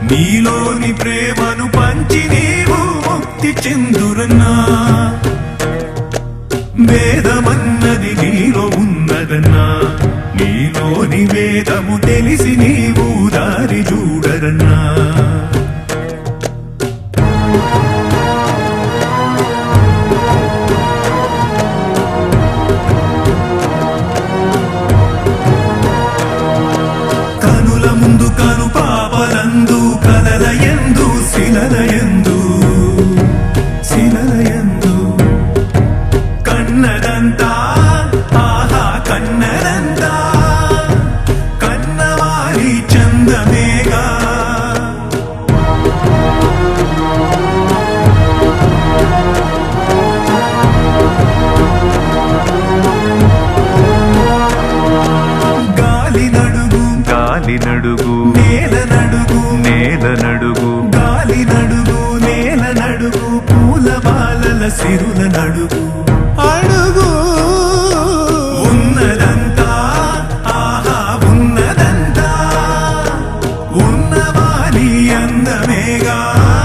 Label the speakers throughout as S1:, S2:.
S1: నీలోని ప్రేమను పంచి నీవు ముక్తి చెందురన్నా వేదమన్నది నీలో ఉన్నదన్నా నీలోని వేదము తెలిసి నీవు దారి చూడరన్నా కనుల ముందు కను పాపలందు కలలయందు శిలలయందు శిలలయందు కన్నదంతా ఆహా కన్నదంతా కన్నవారి చందమేగా గాలి నడుగు
S2: గాలి నడుగు
S1: నేల నడుగు
S2: నేల నడుగు
S1: గాలి నడుగు నేల నడుగు పూల బాలల సిరుల నడుగు అడుగు ఉన్నదంతా ఆహా ఉన్నదంతా ఉన్నవాని అందమేగా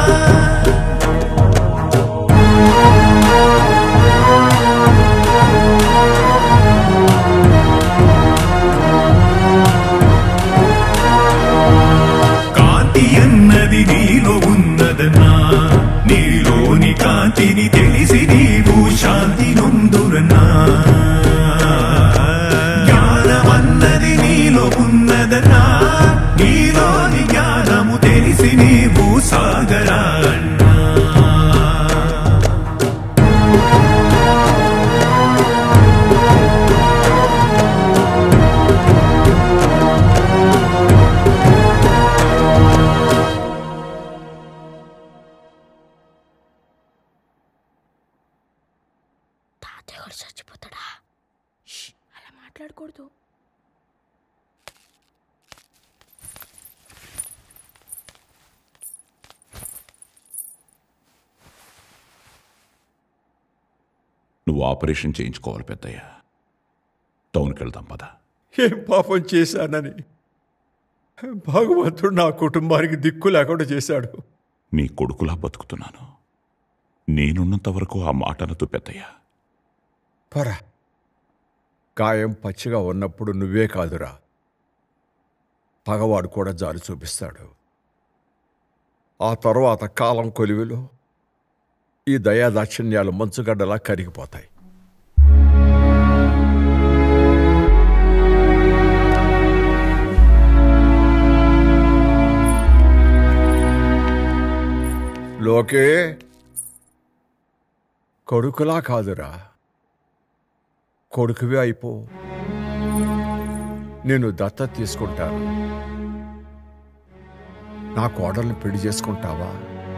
S1: కాంతి అన్నది నీలో ఉన్నదన్నా నీలోని కాంతిని తెలిసి నీవు శాంతి నొందురన్నా జ్ఞానమన్నది నీలో ఉన్నదన్నా నీలోని జ్ఞానము తెలిసి నీవు సాగరా అన్నా
S3: తాతయ్య కూడా చచ్చిపోతాడా ష్, అలా మాట్లాడకూడదు
S4: నువ్వు ఆపరేషన్ చేయించుకోవాలి పెద్దయ్య టౌన్కి వెళ్దాం పద
S5: ఏం పాపం చేశానని భగవంతుడు నా కుటుంబానికి దిక్కు లేకుండా చేశాడు
S4: నీ కొడుకులా బతుకుతున్నాను నేనున్నంత వరకు ఆ మాటనతో పెద్దయ్య
S5: పరా గాయం పచ్చిగా ఉన్నప్పుడు నువ్వే కాదురా పగవాడు కూడా జాలి చూపిస్తాడు ఆ తరువాత కాలం కొలివిలో ఈ దయాదాక్షిణ్యాలు మంచుగడ్డలా కరిగిపోతాయి లోకే కొడుకులా కాదురా కొడుకువే అయిపో నేను దత్త తీసుకుంటాను నా కోడల్ని పెళ్లి చేసుకుంటావా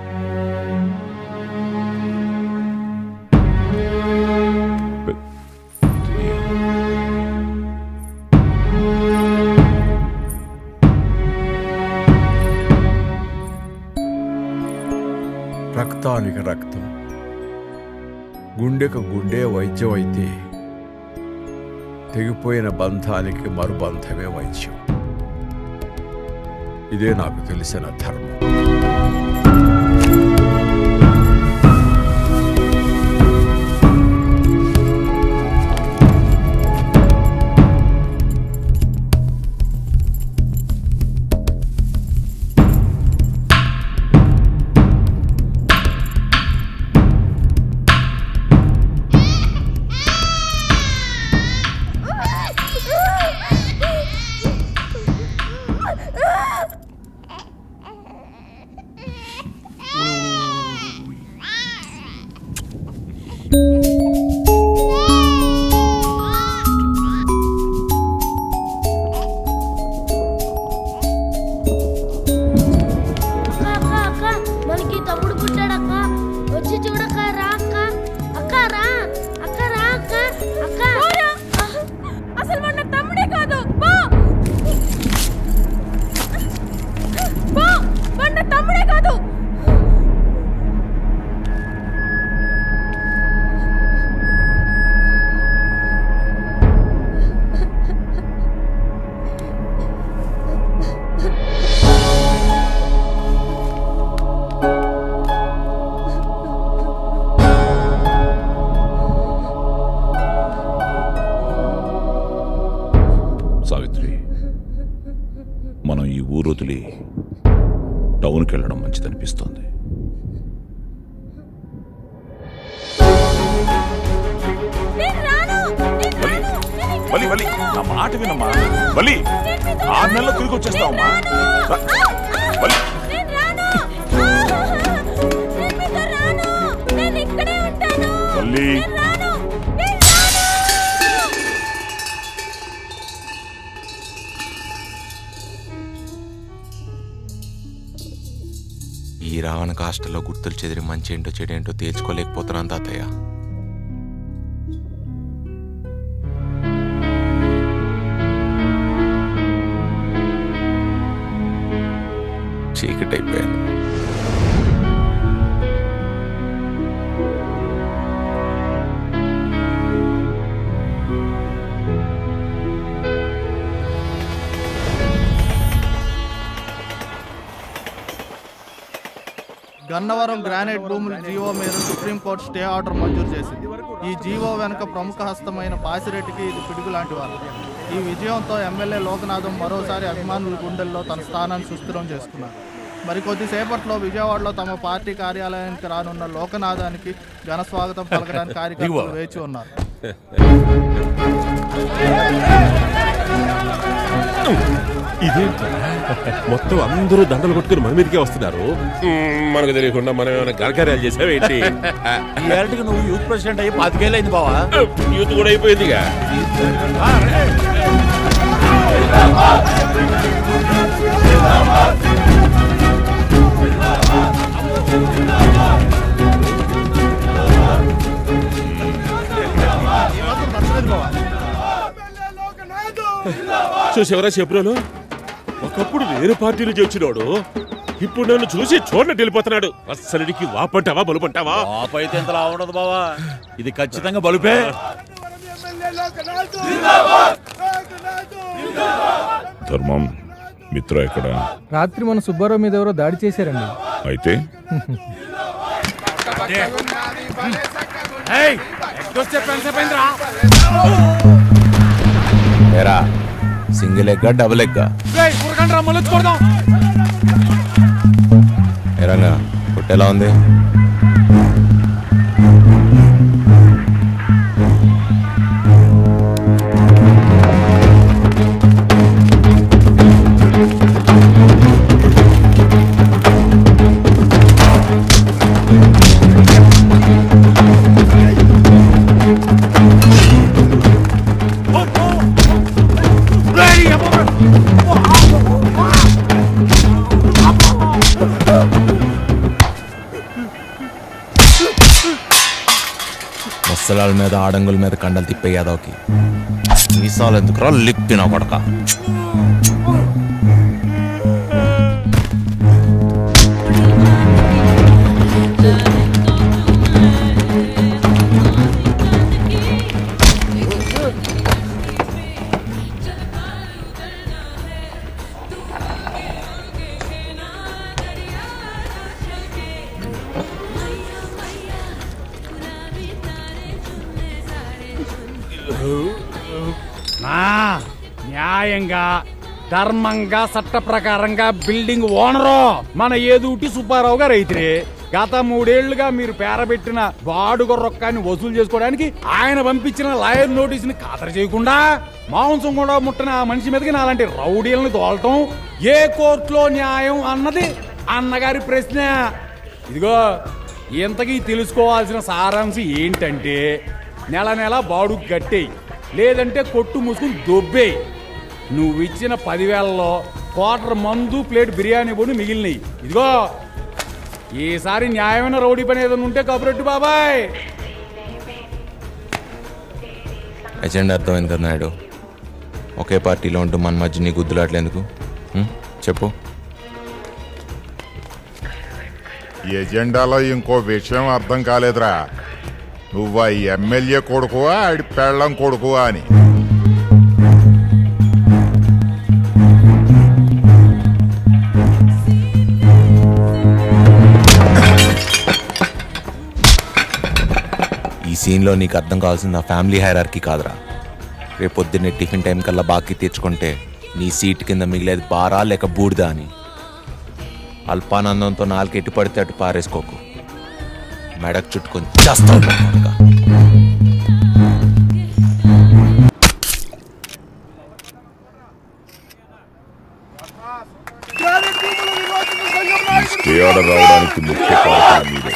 S5: రక్తానికి రక్తం గుండెకు గుండె వైద్యం అయితే తెగిపోయిన బంధానికి మరుబంధమే వైద్యం ఇదే నాకు తెలిసిన ధర్మం
S4: సావిత్రి మనం ఈ ఊరు వదిలి టౌన్కి వెళ్ళడం మంచిదనిపిస్తోంది
S3: నేను రాను నేను
S4: బలి
S3: రాను నేను ఇక్కడ
S4: బలి బలి
S3: ఉంటాను.
S4: నా మాట వినమ్మా
S3: రాను.
S4: బలి
S3: నేను మీతో
S4: ఆరు
S3: రాను.
S4: నెలల్లో తిరిగి వచ్చేస్తావమ్మా
S3: నేను రాను.
S4: రా.
S3: ఆ, ఆ,
S4: బలి
S3: నేను రాను ఆ, నేను మీతో రాను నేను ఇక్కడే ఉంటాను
S4: బల్లి
S3: నేను రాను నేను రాను
S6: ఈ రావణ కాష్టలో గుర్తులు చెదిరి మంచి ఏంటో చెడేంటో తేల్చుకోలేకపోతున్నాను తాతయ్య చీకటైపోయాను
S7: గన్నవరం గ్రానైట్ భూముల జీవో మీద సుప్రీంకోర్టు స్టే ఆర్డర్ మంజూరు చేసింది ఈ జీవో వెనుక ప్రముఖ హస్తమైన పాసిరెడ్డికి ఇది పిడుగు లాంటి వారు ఈ విజయంతో ఎమ్మెల్యే లోకనాథం మరోసారి అభిమానుల గుండెల్లో తన స్థానాన్ని సుస్థిరం చేసుకున్నారు మరి కొద్దిసేపట్లో విజయవాడలో తమ పార్టీ కార్యాలయానికి రానున్న లోకనాథానికి ఘన స్వాగతం పలకడానికి కార్యకర్తలు వేచి ఉన్నారు
S8: ఇదేంటి మొత్తం అందరూ దండలు కొట్టుకుని మన మీదకే వస్తున్నారు మ్మ్, మనకు తెలియకుండా మనం ఏమైనా ఘనకార్యాలు చేసావేంటి
S9: ఈ నువ్వు యూత్ ప్రెసిడెంట్ అయ్యి పాతికేళ్ళు అయింది బావా
S8: యూత్ కూడా అయిపోయిందిగా చూసేవరా చెప్పురాను ఒకప్పుడు వేరే పార్టీ నుంచి వచ్చినోడు ఇప్పుడు నన్ను చూసి చూడనట్టు వెళ్ళిపోతున్నాడు అస్సలుడికి వాపంటావా బలుపంటావా
S9: పాప అయితే ఇంతలా ఉండదు బావా ఇది ఖచ్చితంగా బలుపే
S4: ధర్మం మిత్ర ఎక్కడ
S10: రాత్రి మన సుబ్బారావు మీద ఎవరో దాడి చేశారండి
S4: అయితే
S6: ఏరా సింగిల్ ఎగ్గా డబుల్ ఎగ్గా ఎరంగా పుట్టెలా ఉంది ముసలాల మీద ఆడంగుల మీద కండలు తిప్పే యాదవ్కి మీసాలు ఎందుకురా లిప్పిన కొడక
S9: నా న్యాయంగా ధర్మంగా చట్ట ప్రకారంగా బిల్డింగ్ ఓనరు మన ఏదూటి సుబ్బారావు గారు అయితే గత మూడేళ్లుగా మీరు పేరబెట్టిన బాడుగ రొక్కాన్ని వసూలు చేసుకోవడానికి ఆయన పంపించిన లాయర్ నోటీస్ ని ఖాతరు చేయకుండా మాంసం కూడా ముట్టిన ఆ మనిషి మీదకి నాలాంటి రౌడీలను తోలటం ఏ కోర్టులో న్యాయం అన్నది అన్నగారి ప్రశ్న ఇదిగో ఇంతకీ తెలుసుకోవాల్సిన సారాంశం ఏంటంటే నెల నెల బాడు కట్టేయి లేదంటే కొట్టు మూసుకుని దొబ్బేయి నువ్వు ఇచ్చిన పదివేలలో క్వార్టర్ మందు ప్లేట్ బిర్యానీ పొడి మిగిలినాయి ఇదిగో ఈసారి న్యాయమైన రౌడీ పని ఏదైనా ఉంటే కబురెట్టు బాబాయ్
S6: ఎజెండా అర్థమైంది కదా నాయుడు ఒకే పార్టీలో ఉంటూ మన మధ్య నీ గుద్దులాట్లేందుకు ఉం? చెప్పు
S11: ఎజెండాలో ఇంకో విషయం అర్థం కాలేదురా నువ్వా ఎమ్మెల్యే కొడుకువా ఆడి పెళ్ళం కొడుకువా అని
S6: ఈ సీన్లో నీకు అర్థం కావాల్సింది ఆ ఫ్యామిలీ హైరార్కీ కాదురా రేపు పొద్దున్నే టిఫిన్ టైం కల్లా బాకీ తీర్చుకుంటే నీ సీట్ కింద మిగిలేది బారా లేక బూడిదా అని అల్పానందంతో నాలుగు ఎట్టి పడితే అటు పారేసుకోకు మెడకు చుట్టుకొని చేస్తావు
S11: స్టే ఆర్డర్ రావడానికి ముఖ్య కారణం మీరే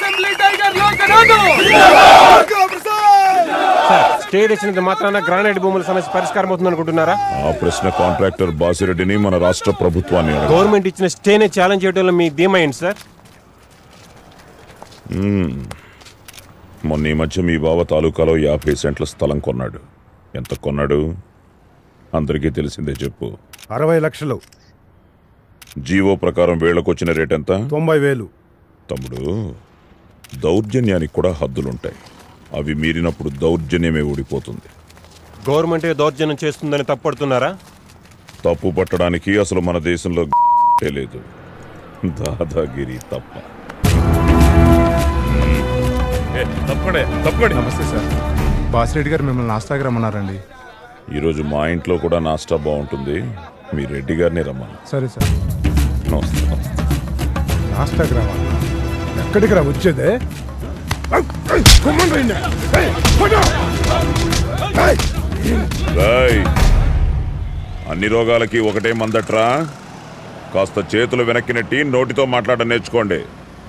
S12: సార్ స్టే తెచ్చినంత మాత్రాన గ్రానైట్ భూముల సమస్య పరిష్కారం అవుతుంది అనుకుంటున్నారా
S11: ఆ ప్రశ్న కాంట్రాక్టర్ బాసిరెడ్డిని మన రాష్ట్ర ప్రభుత్వాన్ని అడగాలి.
S12: గవర్నమెంట్ ఇచ్చిన స్టేనే ఛాలెంజ్ చేయడంలో మీ ధీమా ఏంటి సార్
S11: మ్మ్. మొన్న ఈ మధ్య మీ బావ తాలూకాలో యాభై సెంట్ల స్థలం కొన్నాడు ఎంత కొన్నాడు అందరికీ తెలిసిందే చెప్పు
S13: అరవై లక్షలు
S11: జీవో ప్రకారం వేళ్లకొచ్చిన రేట్ ఎంత
S13: తొంభై వేలు
S11: తమ్ముడు దౌర్జన్యానికి కూడా హద్దులుంటాయి అవి మీరినప్పుడు దౌర్జన్యమే ఊడిపోతుంది
S12: గవర్నమెంటే దౌర్జన్యం చేస్తుందని తప్పడుతున్నారా
S11: తప్పు పట్టడానికి అసలు మన దేశంలో లేదు దాదాగిరి తప్ప
S13: తప్పడే తప్పడే నమస్తే సార్ బాసిరెడ్డి గారు మిమ్మల్ని నాస్తాకి రమ్మన్నారండి
S11: ఈరోజు మా ఇంట్లో కూడా నాస్టా బాగుంటుంది మీ రెడ్డి గారిని రమ్మను
S13: సరే సార్
S11: నమస్తే
S13: నాస్తాకి రావాలి ఎక్కడికి రా వచ్చేదే
S11: రాయ్ అన్ని రోగాలకి ఒకటే మందట్రా కాస్త చేతులు వెనక్కి నెట్టి నోటితో మాట్లాడడం నేర్చుకోండి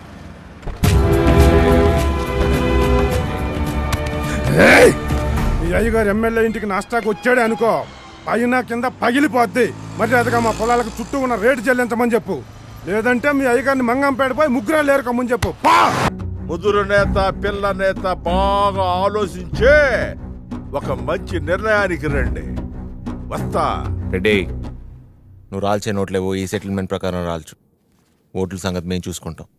S13: మీ అయ్యగారు ఎమ్మెల్యే ఇంటికి నాస్తాకు వచ్చాడే అనుకో పైన కింద పగిలిపోద్ది మరి అదిగా మా పొలాలకు చుట్టూ ఉన్న రేటు చెల్లించమని చెప్పు లేదంటే మీ అయ్యగారిని మంగంపేటపై ముగ్గురా లేరుకోమని చెప్పు పా
S5: ముదురు నేత పిల్ల నేత బాగా ఆలోచించే ఒక మంచి నిర్ణయానికి రండి వస్తా
S6: రెడ్డి నువ్వు రాల్చే నోట్లేవో ఈ సెటిల్మెంట్ ప్రకారం రాల్చు ఓట్ల సంగతి మేము చూసుకుంటాం